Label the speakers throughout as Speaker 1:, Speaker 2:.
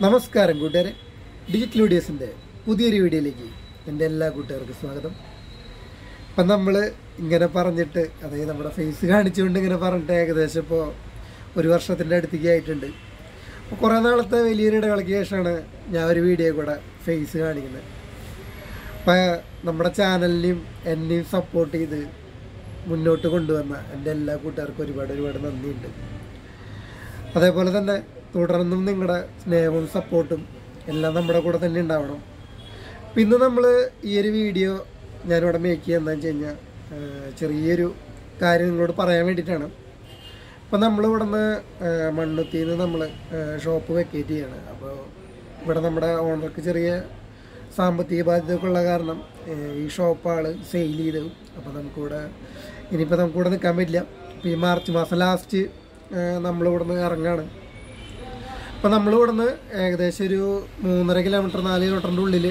Speaker 1: നമസ്കാരം കൂട്ടുകാരെ ഡിജിറ്റൽ വീഡിയോസിൻ്റെ പുതിയൊരു വീഡിയോയിലേക്ക് എൻ്റെ എല്ലാ കൂട്ടുകാർക്കും സ്വാഗതം അപ്പം നമ്മൾ ഇങ്ങനെ പറഞ്ഞിട്ട് അതായത് നമ്മുടെ ഫേസ് കാണിച്ചുകൊണ്ട് ഇങ്ങനെ പറഞ്ഞിട്ട് ഏകദേശം ഇപ്പോൾ ഒരു വർഷത്തിൻ്റെ അടുത്തേക്ക് ആയിട്ടുണ്ട് അപ്പോൾ കുറേ നാളത്തെ വലിയൊരു ഇടവേളയ്ക്ക് ശേഷമാണ് ഞാൻ ഒരു വീഡിയോ കൂടെ ഫേസ് കാണിക്കുന്നത് അപ്പം നമ്മുടെ ചാനലിനെയും എന്നെയും സപ്പോർട്ട് ചെയ്ത് മുന്നോട്ട് കൊണ്ടുവന്ന എൻ്റെ എല്ലാ കൂട്ടുകാർക്കും ഒരുപാട് ഒരുപാട് നന്ദിയുണ്ട് അതേപോലെ തന്നെ തുടർന്നും നിങ്ങളുടെ സ്നേഹവും സപ്പോർട്ടും എല്ലാം നമ്മുടെ കൂടെ തന്നെ ഉണ്ടാവണം അപ്പം ഇന്ന് നമ്മൾ ഈ ഒരു വീഡിയോ ഞാനിവിടെ മേക്ക് ചെയ്യുക എന്താണെന്ന് വെച്ച് കഴിഞ്ഞാൽ ചെറിയൊരു കാര്യം നിങ്ങളോട് പറയാൻ വേണ്ടിയിട്ടാണ് അപ്പം നമ്മൾ ഇവിടെ നിന്ന് മണ്ണുത്തിയിൽ നിന്ന് നമ്മൾ ഷോപ്പ് വെക്കേറ്റ് ചെയ്യാണ് അപ്പോൾ ഇവിടെ നമ്മുടെ ഓണർക്ക് ചെറിയ സാമ്പത്തിക ബാധ്യതയൊക്കെ ഉള്ള കാരണം ഏഹ് ഈ ഷോപ്പ് ആൾ സെയിൽ ചെയ്തു അപ്പോൾ നമുക്കിവിടെ ഇനിയിപ്പോൾ നമുക്കിവിടെ നിൽക്കാൻ പറ്റില്ല അപ്പോൾ ഈ മാർച്ച് മാസം ലാസ്റ്റ് നമ്മളിവിടെ നിന്ന് ഇറങ്ങാണ് അപ്പോൾ നമ്മൾ ഇവിടുന്ന് ഏകദേശം ഒരു മൂന്നര കിലോമീറ്റർ നാല് കിലോമീറ്ററിൻ്റെ ഉള്ളിൽ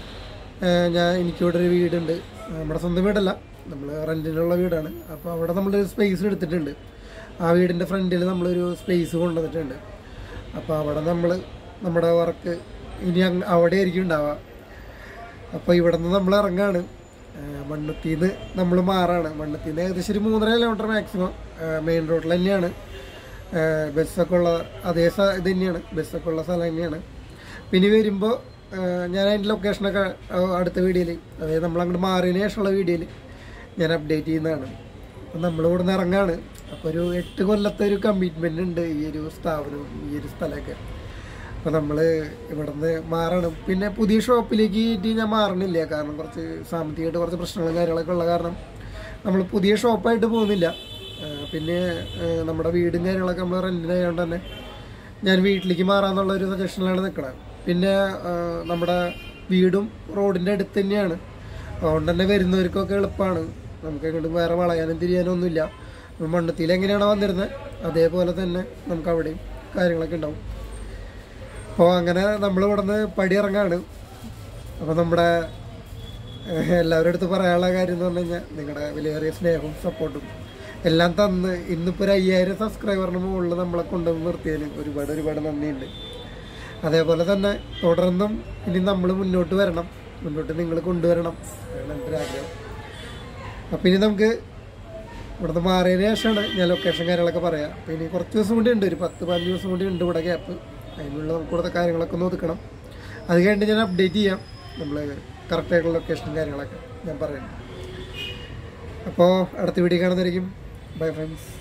Speaker 1: ഞാൻ എനിക്കിവിടെ ഒരു വീടുണ്ട് നമ്മുടെ സ്വന്തം വീടല്ല നമ്മൾ റെൻറ്റിനുള്ള വീടാണ് അപ്പോൾ അവിടെ നമ്മളൊരു സ്പേസ് എടുത്തിട്ടുണ്ട് ആ വീടിൻ്റെ ഫ്രണ്ടിൽ നമ്മളൊരു സ്പേസ് കൊണ്ടുവന്നിട്ടുണ്ട് അപ്പോൾ അവിടെ നമ്മൾ നമ്മുടെ വർക്ക് ഇനി അങ്ങ് അവിടെ ആയിരിക്കും ഉണ്ടാവുക അപ്പോൾ ഇവിടെ നിന്ന് നമ്മൾ ഇറങ്ങാണ് മണ്ണുത്തിന്ന് നമ്മൾ മാറാണ് മണ്ണുത്തിന്ന് ഏകദേശം ഒരു മൂന്നര കിലോമീറ്റർ മാക്സിമം മെയിൻ റോഡിൽ തന്നെയാണ് ഏഹ് ബസ്സൊക്കെ ഉള്ള അതേ സ ഇത് തന്നെയാണ് ബസ്സൊക്കെ ഉള്ള സ്ഥലം തന്നെയാണ് പിന്നെ വരുമ്പോൾ ഞാൻ അതിൻ്റെ ലൊക്കേഷനൊക്കെ ഏഹ് അടുത്ത വീഡിയോയിൽ അതായത് നമ്മൾ അങ്ങോട്ട് മാറിയതിന് ശേഷമുള്ള വീഡിയോയിൽ ഞാൻ അപ്ഡേറ്റ് ചെയ്യുന്നതാണ് അപ്പം നമ്മൾ ഇവിടെ നിന്ന് ഇറങ്ങാണ് അപ്പോൾ ഒരു എട്ട് കൊല്ലത്തെ ഒരു കമ്മിറ്റ്മെൻ്റ് ഉണ്ട് ഈ ഒരു സ്ഥാപനവും ഈ ഒരു സ്ഥലമൊക്കെ അപ്പോൾ നമ്മൾ ഇവിടുന്ന് മാറണം പിന്നെ പുതിയ ഷോപ്പിലേക്ക് ആയിട്ട് ഞാൻ മാറണില്ല കാരണം കുറച്ച് സാമ്പത്തികമായിട്ട് കുറച്ച് പ്രശ്നങ്ങളും കാര്യങ്ങളൊക്കെ ഉള്ള കാരണം നമ്മൾ പുതിയ ഷോപ്പായിട്ട് പോകുന്നില്ല ആ, പിന്നെ ആ, നമ്മുടെ വീടും കാര്യങ്ങളൊക്കെ നമ്മൾ റെൻറ്റിനായതുകൊണ്ട് തന്നെ ഞാൻ വീട്ടിലേക്ക് മാറാന്നുള്ള ഒരു സജഷനിലാണ് നിൽക്കുന്നത് പിന്നെ ആ, നമ്മുടെ വീടും റോഡിൻ്റെ അടുത്ത് തന്നെയാണ് അതുകൊണ്ട് തന്നെ വരുന്നവർക്കൊക്കെ എളുപ്പമാണ് നമുക്ക് എങ്ങോട്ടും വേറെ വളയാനും തിരിയാനും ഒന്നുമില്ല മണ്ണത്തിയിൽ എങ്ങനെയാണോ വന്നിരുന്നത് അതേപോലെ തന്നെ നമുക്ക് അവിടെയും കാര്യങ്ങളൊക്കെ ഉണ്ടാവും അപ്പോൾ അങ്ങനെ നമ്മൾ ഇവിടെ നിന്ന് പടി ഇറങ്ങാണ് അപ്പോൾ നമ്മുടെ ഏഹ്, എല്ലാവരുടെ അടുത്ത് പറയാനുള്ള കാര്യം എന്ന് പറഞ്ഞു കഴിഞ്ഞാൽ നിങ്ങളുടെ വിലയേറിയ സ്നേഹവും സപ്പോർട്ടും എല്ലാം തന്ന് ഇന്നിപ്പോൾ ഒരു അയ്യായിരം സബ്സ്ക്രൈബറിന് മുകളിൽ നമ്മളെ കൊണ്ടുവന്ന് നിർത്തിയതിന് ഒരുപാട് ഒരുപാട് നന്ദിയുണ്ട് അതേപോലെ തന്നെ തുടർന്നും ഇനി നമ്മൾ മുന്നോട്ട് വരണം മുന്നോട്ട് നിങ്ങൾ കൊണ്ടുവരണം അതാണ് എൻ്റെ ഒരു ആഗ്രഹം അപ്പം ഇനി നമുക്ക് ഇവിടുന്ന് മാറിയതിന് ശേഷമാണ് ഞാൻ ലൊക്കേഷൻ കാര്യങ്ങളൊക്കെ പറയാം അപ്പോൾ ഇനി കുറച്ച് ദിവസം കൂടി ഉണ്ട് ഒരു പത്ത് പതിനഞ്ച് ദിവസം കൂടി ഉണ്ട് ഇവിടെ ഗ്യാപ്പ് അതിനുള്ള നമുക്ക് ഇവിടുത്തെ കാര്യങ്ങളൊക്കെ ഒന്ന് ഒതുക്കണം അത് കഴിഞ്ഞിട്ട് ഞാൻ അപ്ഡേറ്റ് ചെയ്യാം നമ്മൾ കറക്റ്റായിട്ടുള്ള ലൊക്കേഷനും കാര്യങ്ങളൊക്കെ ഞാൻ പറയാം അപ്പോൾ അടുത്ത വീഡിയോ കാണുന്നതായിരിക്കും ബൈ ഫ്രണ്ട്സ്